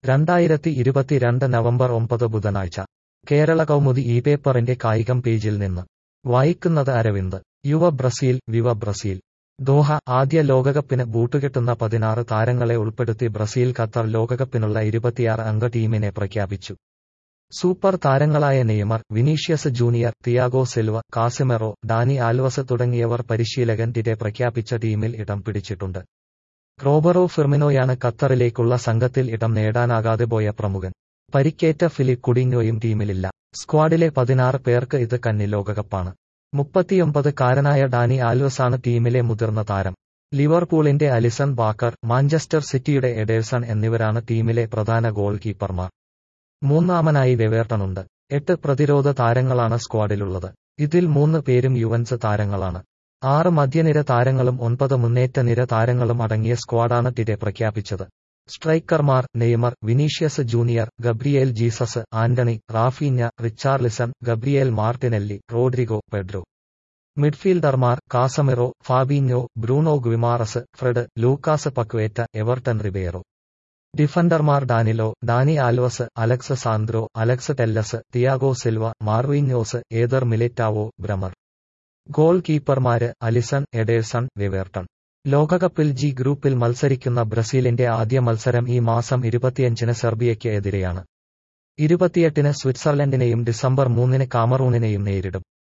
രണ്ടായിരത്തി ഇരുപത്തിരണ്ട് നവംബർ ഒമ്പത് ബുധനാഴ്ച കേരള കൗമുദി ഈ പേപ്പറിന്റെ കായികം പേജിൽ നിന്ന് വായിക്കുന്നത് അരവിന്ദ് യുവ ബ്രസീൽ വിവ ബ്രസീൽ ദോഹ ആദ്യ ലോകകപ്പിന് ബൂട്ടുകെട്ടുന്ന പതിനാറ് താരങ്ങളെ ഉൾപ്പെടുത്തി ബ്രസീൽ ഖത്തർ ലോകകപ്പിനുള്ള ഇരുപത്തിയാറ് അംഗ ടീമിനെ പ്രഖ്യാപിച്ചു സൂപ്പർ താരങ്ങളായ Neymar Vinicius junior Thiago Silva Casemiro Dani Alves തുടങ്ങിയവർ പരിശീലകൻ ടിരെ പ്രഖ്യാപിച്ച ടീമിൽ ഇടം പിടിച്ചിട്ടുണ്ട് റോബറോ ഫിർമിനോയാണ് ഖത്തറിലേക്കുള്ള സംഘത്തിൽ ഇടം നേടാനാകാതെ പോയ പ്രമുഖൻ പരിക്കേറ്റ ഫിലിപ്പ് കുഡിഞ്ഞോയും ടീമിലില്ല സ്ക്വാഡിലെ പതിനാറ് പേർക്ക് ഇത് കന്നി ലോകകപ്പാണ് മുപ്പത്തിയൊമ്പത് കാരനായ ഡാനി ആൽവസാണ് ടീമിലെ മുതിർന്ന താരം ലിവർപൂളിന്റെ അലിസൺ ബാക്കർ മാഞ്ചസ്റ്റർ സിറ്റിയുടെ എഡേഴ്സൺ എന്നിവരാണ് ടീമിലെ പ്രധാന ഗോൾ കീപ്പർമാർ മൂന്നാമനായി വെവേർട്ടനുണ്ട് എട്ട് പ്രതിരോധ താരങ്ങളാണ് സ്ക്വാഡിലുള്ളത് ഇതിൽ മൂന്ന് പേരും യുവൻസ് താരങ്ങളാണ് ആറ് മധ്യനിര താരങ്ങളും ഒൻപത് മുന്നേറ്റ നിര താരങ്ങളും അടങ്ങിയ സ്ക്വാഡാണ് ടിരെ പ്രഖ്യാപിച്ചത് സ്ട്രൈക്കർമാർ Neymar Vinicius junior Gabriel Jesus Antony Raphinha Richarlison Gabriel Martinelli Rodrygo Pedro മിഡ്ഫീൽഡർമാർ Casemiro Fabinho Bruno Guimaraes Fred Lucas Paqueta Everton Ribeiro ഡിഫൻഡർമാർ Danilo Dani Alves Alex Sandro Alex Telles Thiago Silva Marquinhos Eder Militao Bremer goal കീപ്പർമാര് Alisson Ederson Weverton ലോകകപ്പിൽ G ഗ്രൂപ്പിൽ മത്സരിക്കുന്ന ബ്രസീലിന്റെ ആദ്യ മത്സരം ഈ മാസം ഇരുപത്തിയഞ്ചിന് സെർബിയയ്ക്ക് എതിരെയാണ് ഇരുപത്തിയെട്ടിന് സ്വിറ്റ്സർലൻഡിനെയും ഡിസംബർ മൂന്നിന് കാമറൂണിനെയും നേരിടും